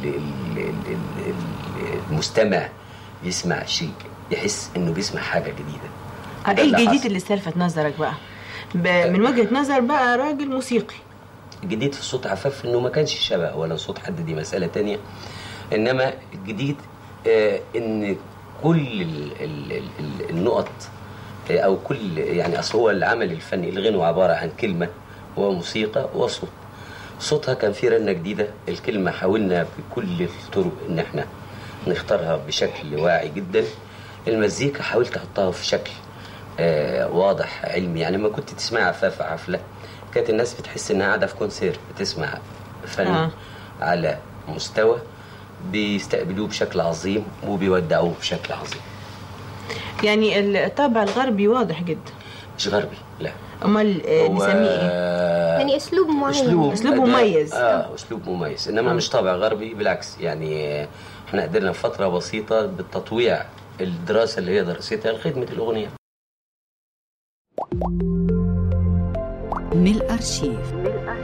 ال- ال- ال- المستمع يسمع شيء يحس انه بيسمع حاجه جديده آه، ده ايه اللي الجديد حصل. اللي استلفت نظرك بقى ب- من وجهة نظر بقى راجل موسيقي الجديد في صوت عفاف انه ما كانش شبه ولا صوت حد دي مساله تانية انما الجديد آه ان كل ال ال ال ال النقط آه، او كل يعني اصل هو العمل الفني الغنوة عباره عن كلمه وموسيقى وصوت صوتها كان فيه رنه جديده الكلمه حاولنا بكل الطرق ان احنا نختارها بشكل واعي جدا المزيكا حاولت احطها في شكل آه واضح علمي يعني لما كنت تسمع عفاف حفله كانت الناس بتحس انها قاعده في كونسير بتسمع فن آه. آه. على مستوى بيستقبلوه بشكل عظيم وبيودعوه بشكل عظيم يعني الطابع الغربي واضح جدا مش غربي لا امال آه، هو نسميه ايه يعني اسلوب معين اسلوب أسلوب أداء. مميز. اه اسلوب مميز انما آه. مش طابع غربي بالعكس يعني آه، احنا قدرنا في فتره بسيطه بالتطويع الدراسه اللي هي درستها لخدمه الاغنيه من الأرشيف